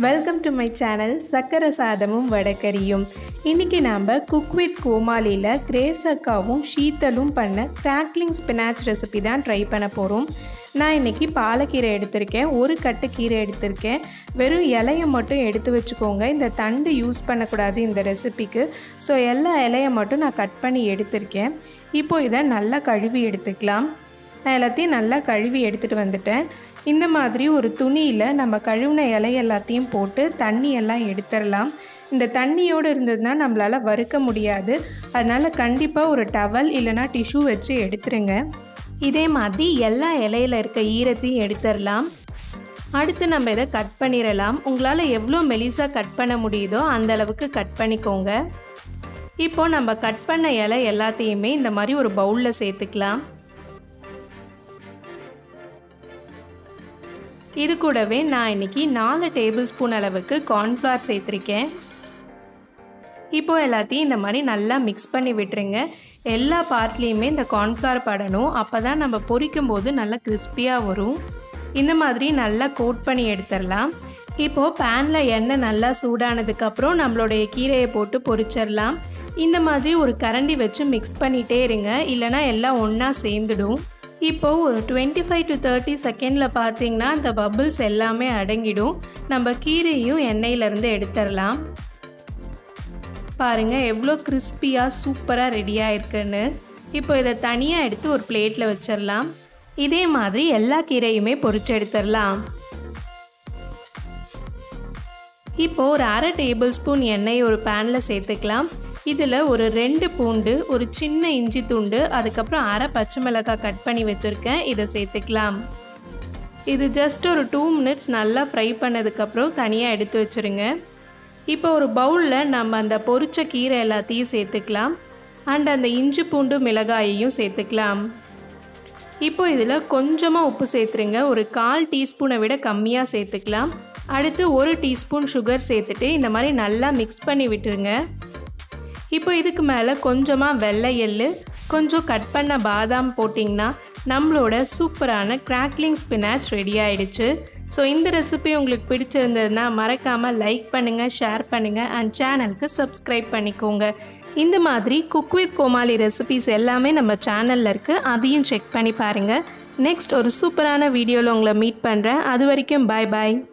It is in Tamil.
வெல்கம் டு மை சேனல் சக்கரை சாதமும் வடகரியும் இன்றைக்கி நாம் குக் வித் கோமாலியில் கிரேசக்காவும் ஷீத்தலும் பண்ண கிராக்லிங் ஸ்பினாச் ரெசிபி தான் ட்ரை பண்ண போகிறோம் நான் இன்றைக்கி பாலக்கீரை எடுத்திருக்கேன் ஒரு கட்டு கீரை எடுத்திருக்கேன் வெறும் இலையை மட்டும் எடுத்து வச்சுக்கோங்க இந்த தண்டு யூஸ் பண்ணக்கூடாது இந்த ரெசிபிக்கு ஸோ எல்லா இலையை மட்டும் நான் கட் பண்ணி எடுத்திருக்கேன் இப்போ இதை நல்லா கழுவி எடுத்துக்கலாம் நான் எல்லாத்தையும் நல்லா கழுவி எடுத்துகிட்டு வந்துட்டேன் இந்த மாதிரி ஒரு துணியில் நம்ம கழுவின இலை எல்லாத்தையும் போட்டு தண்ணி எல்லாம் எடுத்துடலாம் இந்த தண்ணியோடு இருந்ததுன்னா நம்மளால் வறுக்க முடியாது அதனால் கண்டிப்பாக ஒரு டவல் இல்லைனா டிஷ்யூ வச்சு எடுத்துருங்க இதே மாதிரி எல்லா இலையில இருக்க ஈரத்தையும் எடுத்துடலாம் அடுத்து நம்ம இதை கட் பண்ணிடலாம் உங்களால் எவ்வளோ மெலிசாக கட் பண்ண முடியுதோ அந்த அளவுக்கு கட் பண்ணிக்கோங்க இப்போ நம்ம கட் பண்ண இலை எல்லாத்தையுமே இந்த மாதிரி ஒரு பவுலில் சேர்த்துக்கலாம் இது கூடவே நான் இன்றைக்கி நாலு டேபிள் ஸ்பூன் அளவுக்கு கார்ன்ஃப்ளவர் சேர்த்துருக்கேன் இப்போ எல்லாத்தையும் இந்த மாதிரி நல்லா மிக்ஸ் பண்ணி விட்டுருங்க எல்லா பார்ட்லேயுமே இந்த கார்ன்ஃப்ளவர் படணும் அப்போ தான் நம்ம பொரிக்கும் போது நல்லா கிறிஸ்பியாக வரும் இந்த மாதிரி நல்லா கோட் பண்ணி எடுத்துடலாம் இப்போது பேனில் எண்ணெய் நல்லா சூடானதுக்கப்புறம் நம்மளுடைய கீரையை போட்டு பொரிச்சிடலாம் இந்த மாதிரி ஒரு கரண்டி வச்சு மிக்ஸ் பண்ணிகிட்டே இருங்க இல்லைனா எல்லாம் ஒன்றா சேர்ந்துடும் இப்போது ஒரு டுவெண்ட்டி ஃபைவ் டு தேர்ட்டி செகண்டில் பார்த்தீங்கன்னா இந்த பபிள்ஸ் எல்லாமே அடங்கிடும் நம்ம கீரையும் எண்ணெயிலேருந்து எடுத்துடலாம் பாருங்கள் எவ்வளோ கிறிஸ்பியாக சூப்பராக ரெடியாக இருக்குன்னு இப்போ இதை தனியாக எடுத்து ஒரு பிளேட்டில் வச்சிடலாம் இதே மாதிரி எல்லா கீரையுமே பொரிச்சு எடுத்துடலாம் இப்போ ஒரு அரை டேபிள் ஸ்பூன் எண்ணெய் ஒரு பேனில் சேர்த்துக்கலாம் இதில் ஒரு ரெண்டு பூண்டு ஒரு சின்ன இஞ்சி துண்டு அதுக்கப்புறம் அரை பச்சை மிளகாய் கட் பண்ணி வச்சுருக்கேன் இதை சேர்த்துக்கலாம் இது ஜஸ்ட் ஒரு டூ மினிட்ஸ் நல்லா ஃப்ரை பண்ணதுக்கப்புறம் தனியாக எடுத்து வச்சுருங்க இப்போ ஒரு பவுலில் நம்ம அந்த பொரிச்ச கீரை எல்லாத்தையும் சேர்த்துக்கலாம் அண்ட் அந்த இஞ்சி பூண்டு மிளகாயையும் சேர்த்துக்கலாம் இப்போ இதில் கொஞ்சமாக உப்பு சேர்த்துருங்க ஒரு கால் டீஸ்பூனை விட கம்மியாக சேர்த்துக்கலாம் அடுத்து ஒரு டீஸ்பூன் சுகர் சேர்த்துட்டு இந்த மாதிரி நல்லா மிக்ஸ் பண்ணி விட்டுருங்க இப்போ இதுக்கு மேலே கொஞ்சமாக வெள்ளை எள்ளு கொஞ்சம் கட் பண்ண பாதாம் போட்டிங்கன்னா நம்மளோட சூப்பரான கிராக்லிங் ஸ்பினாச் ரெடி ஆயிடுச்சு ஸோ இந்த ரெசிபி உங்களுக்கு பிடிச்சிருந்ததுன்னா மறக்காமல் லைக் பண்ணுங்கள் ஷேர் பண்ணுங்கள் அண்ட் சேனலுக்கு சப்ஸ்கிரைப் பண்ணிக்கோங்க இந்த மாதிரி குக் வித் கோமாளி ரெசிபிஸ் எல்லாமே நம்ம சேனலில் இருக்குது அதையும் செக் பண்ணி பாருங்கள் நெக்ஸ்ட் ஒரு சூப்பரான வீடியோவில் உங்களை மீட் பண்ணுறேன் அது வரைக்கும் பாய் பாய்